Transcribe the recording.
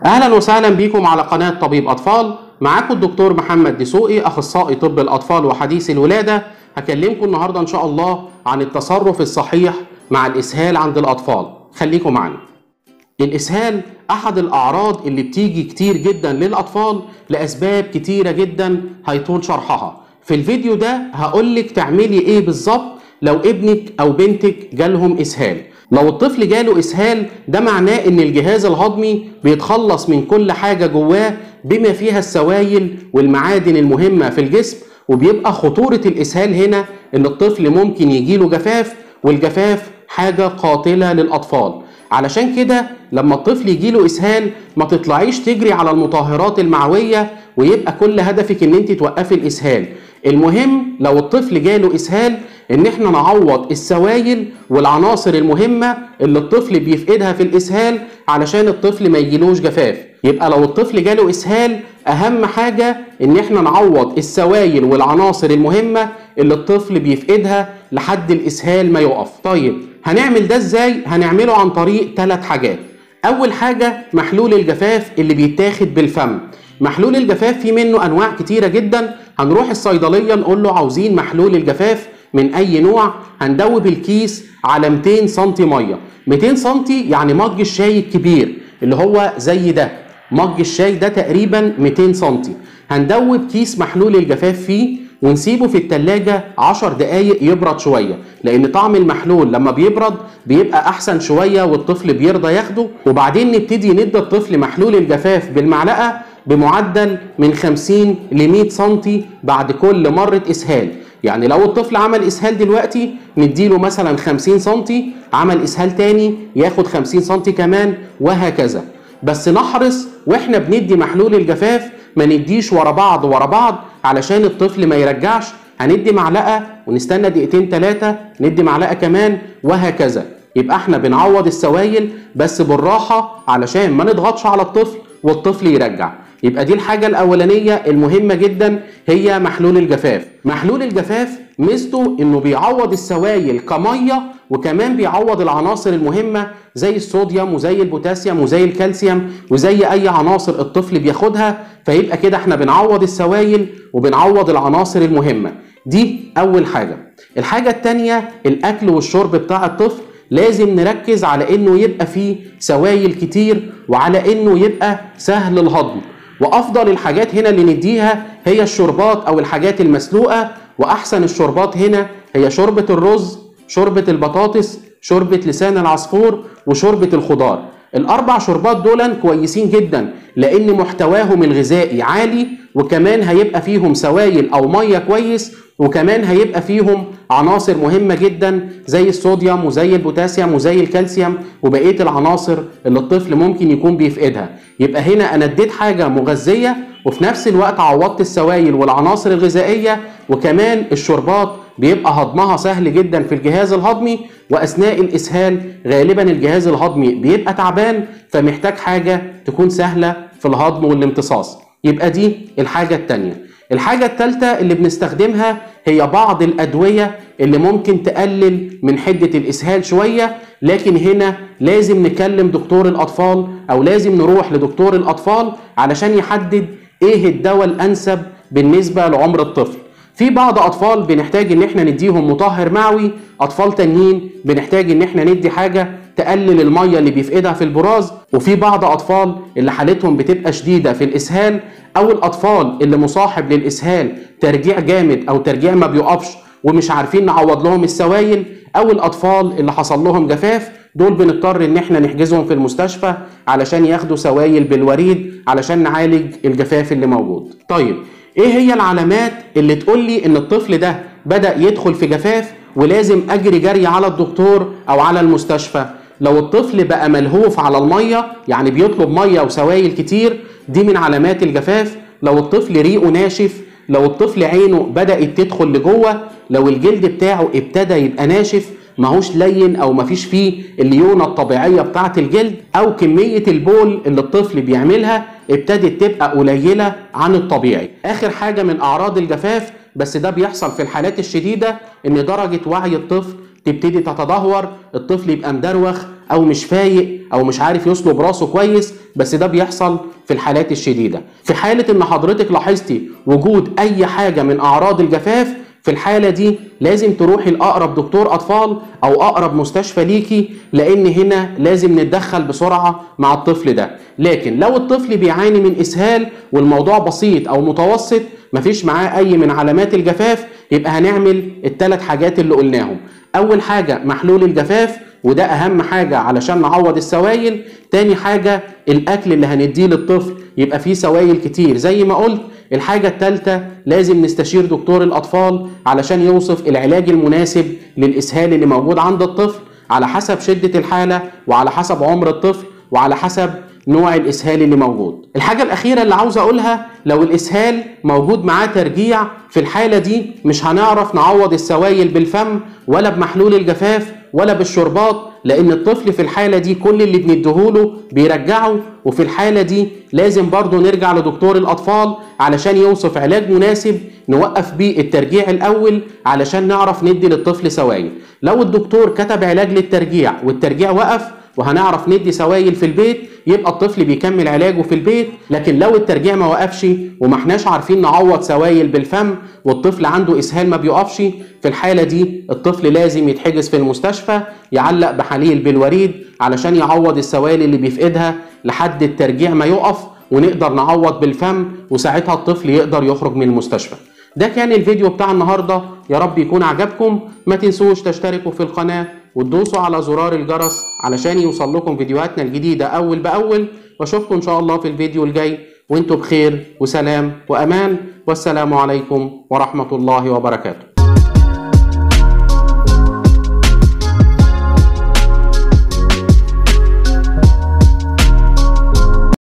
اهلا وسهلا بيكم على قناه طبيب اطفال معاكم الدكتور محمد دسوقي اخصائي طب الاطفال وحديث الولاده هكلمكم النهارده ان شاء الله عن التصرف الصحيح مع الاسهال عند الاطفال خليكم معانا الاسهال احد الاعراض اللي بتيجي كتير جدا للاطفال لاسباب كتيره جدا هيطول شرحها في الفيديو ده هقولك تعملي ايه بالظبط لو ابنك او بنتك جالهم اسهال لو الطفل جاله اسهال ده معناه ان الجهاز الهضمي بيتخلص من كل حاجه جواه بما فيها السوائل والمعادن المهمه في الجسم وبيبقى خطوره الاسهال هنا ان الطفل ممكن يجيله جفاف والجفاف حاجه قاتله للاطفال علشان كده لما الطفل يجيله اسهال ما تطلعيش تجري على المطهرات المعويه ويبقى كل هدفك ان انت توقفي الاسهال المهم لو الطفل جاله اسهال ان احنا نعوض السوائل والعناصر المهمه اللي الطفل بيفقدها في الاسهال علشان الطفل ما يجيلوش جفاف يبقى لو الطفل جاله اسهال اهم حاجه ان احنا نعوض السوائل والعناصر المهمه اللي الطفل بيفقدها لحد الاسهال ما يقف طيب هنعمل ده ازاي هنعمله عن طريق ثلاث حاجات اول حاجه محلول الجفاف اللي بيتاخد بالفم محلول الجفاف في منه انواع كتيره جدا هنروح الصيدليه نقول له عاوزين محلول الجفاف من اي نوع هندوب الكيس على 200 سم ميه 200 سم يعني مج الشاي الكبير اللي هو زي ده مج الشاي ده تقريبا 200 سم هندوب كيس محلول الجفاف فيه ونسيبه في التلاجة 10 دقايق يبرد شوية لأن طعم المحلول لما بيبرد بيبقى أحسن شوية والطفل بيرضى ياخده وبعدين نبتدي ندي الطفل محلول الجفاف بالمعلقة بمعدل من 50 ل 100 سم بعد كل مرة إسهال يعني لو الطفل عمل اسهال دلوقتي نديله مثلا 50 سم عمل اسهال تاني ياخد 50 سم كمان وهكذا بس نحرص واحنا بندي محلول الجفاف ما نديش ورا بعض ورا بعض علشان الطفل ما يرجعش هندي معلقه ونستنى دقيقتين ثلاثه ندي معلقه كمان وهكذا يبقى احنا بنعوض السوائل بس بالراحه علشان ما نضغطش على الطفل والطفل يرجع يبقى دي الحاجة الأولانية المهمة جدا هي محلول الجفاف محلول الجفاف ميزته انه بيعوض السوائل كمية وكمان بيعوض العناصر المهمة زي الصوديوم وزي البوتاسيوم وزي الكالسيوم وزي اي عناصر الطفل بياخدها فيبقى كده احنا بنعوض السوائل وبنعوض العناصر المهمة دي اول حاجة الحاجة التانية الاكل والشرب بتاع الطفل لازم نركز على انه يبقى فيه سوائل كتير وعلى انه يبقى سهل الهضم وافضل الحاجات هنا اللي نديها هي الشوربات او الحاجات المسلوقه واحسن الشوربات هنا هي شوربه الرز شوربه البطاطس شوربه لسان العصفور وشوربه الخضار الاربع شوربات دول كويسين جدا لان محتواهم الغذائي عالي وكمان هيبقى فيهم سوائل او ميه كويس وكمان هيبقى فيهم عناصر مهمة جدا زي الصوديوم وزي البوتاسيوم وزي الكالسيوم وبقية العناصر اللي الطفل ممكن يكون بيفقدها يبقى هنا أنا اديت حاجة مغذية وفي نفس الوقت عوضت السوائل والعناصر الغذائية وكمان الشربات بيبقى هضمها سهل جدا في الجهاز الهضمي واثناء الاسهال غالبا الجهاز الهضمي بيبقى تعبان فمحتاج حاجه تكون سهله في الهضم والامتصاص يبقى دي الحاجه الثانيه الحاجة الثالثة اللي بنستخدمها هي بعض الأدوية اللي ممكن تقلل من حدة الإسهال شوية لكن هنا لازم نكلم دكتور الأطفال أو لازم نروح لدكتور الأطفال علشان يحدد إيه الدواء الأنسب بالنسبة لعمر الطفل في بعض اطفال بنحتاج ان احنا نديهم مطهر معوي اطفال تانيين بنحتاج ان احنا ندي حاجه تقلل الميه اللي بيفقدها في البراز وفي بعض اطفال اللي حالتهم بتبقى شديده في الاسهال او الاطفال اللي مصاحب للاسهال ترجيع جامد او ترجيع ما بيقفش ومش عارفين نعوض لهم السوائل او الاطفال اللي حصل لهم جفاف دول بنضطر ان احنا نحجزهم في المستشفى علشان ياخدوا سوائل بالوريد علشان نعالج الجفاف اللي موجود طيب ايه هي العلامات اللي تقول لي ان الطفل ده بدا يدخل في جفاف ولازم اجري جري على الدكتور او على المستشفى لو الطفل بقى ملهوف على الميه يعني بيطلب ميه وسوائل كتير دي من علامات الجفاف لو الطفل ريقه ناشف لو الطفل عينه بدات تدخل لجوه لو الجلد بتاعه ابتدى يبقى ناشف ماهوش لين او مفيش فيه الليونه الطبيعيه بتاعه الجلد او كميه البول اللي الطفل بيعملها ابتدت تبقى قليله عن الطبيعي اخر حاجه من اعراض الجفاف بس ده بيحصل في الحالات الشديده ان درجه وعي الطفل تبتدي تتدهور الطفل يبقى مدروخ او مش فايق او مش عارف يصلب راسه كويس بس ده بيحصل في الحالات الشديده في حاله ان حضرتك لاحظتي وجود اي حاجه من اعراض الجفاف في الحالة دي لازم تروحي لأقرب دكتور أطفال أو أقرب مستشفى ليكي لأن هنا لازم نتدخل بسرعة مع الطفل ده لكن لو الطفل بيعاني من إسهال والموضوع بسيط أو متوسط مفيش معاه أي من علامات الجفاف يبقى هنعمل الثلاث حاجات اللي قلناهم أول حاجة محلول الجفاف وده أهم حاجة علشان نعوض السوائل تاني حاجة الأكل اللي هنديه للطفل يبقى فيه سوائل كتير زي ما قلت الحاجة الثالثة لازم نستشير دكتور الأطفال علشان يوصف العلاج المناسب للإسهال اللي موجود عند الطفل على حسب شدة الحالة وعلى حسب عمر الطفل وعلى حسب نوع الإسهال اللي موجود الحاجة الأخيرة اللي عاوز أقولها لو الإسهال موجود معاه ترجيع في الحالة دي مش هنعرف نعوض السوائل بالفم ولا بمحلول الجفاف ولا بالشربات لان الطفل في الحاله دي كل اللي بنديهوله بيرجعه وفي الحاله دي لازم برضه نرجع لدكتور الاطفال علشان يوصف علاج مناسب نوقف بيه الترجيع الاول علشان نعرف ندي للطفل سوائل لو الدكتور كتب علاج للترجيع والترجيع وقف وهنعرف ندي سوائل في البيت يبقى الطفل بيكمل علاجه في البيت لكن لو الترجيع ما وقفش وما احناش عارفين نعوض سوائل بالفم والطفل عنده اسهال ما بيقفش في الحاله دي الطفل لازم يتحجز في المستشفى يعلق بحليل بالوريد علشان يعوض السوائل اللي بيفقدها لحد الترجيع ما يقف ونقدر نعوض بالفم وساعتها الطفل يقدر يخرج من المستشفى ده كان الفيديو بتاع النهارده يا رب يكون عجبكم ما تنسوش تشتركوا في القناه وتدوسوا على زرار الجرس علشان يوصل لكم فيديوهاتنا الجديدة أول بأول وأشوفكم إن شاء الله في الفيديو الجاي وانتم بخير وسلام وأمان والسلام عليكم ورحمة الله وبركاته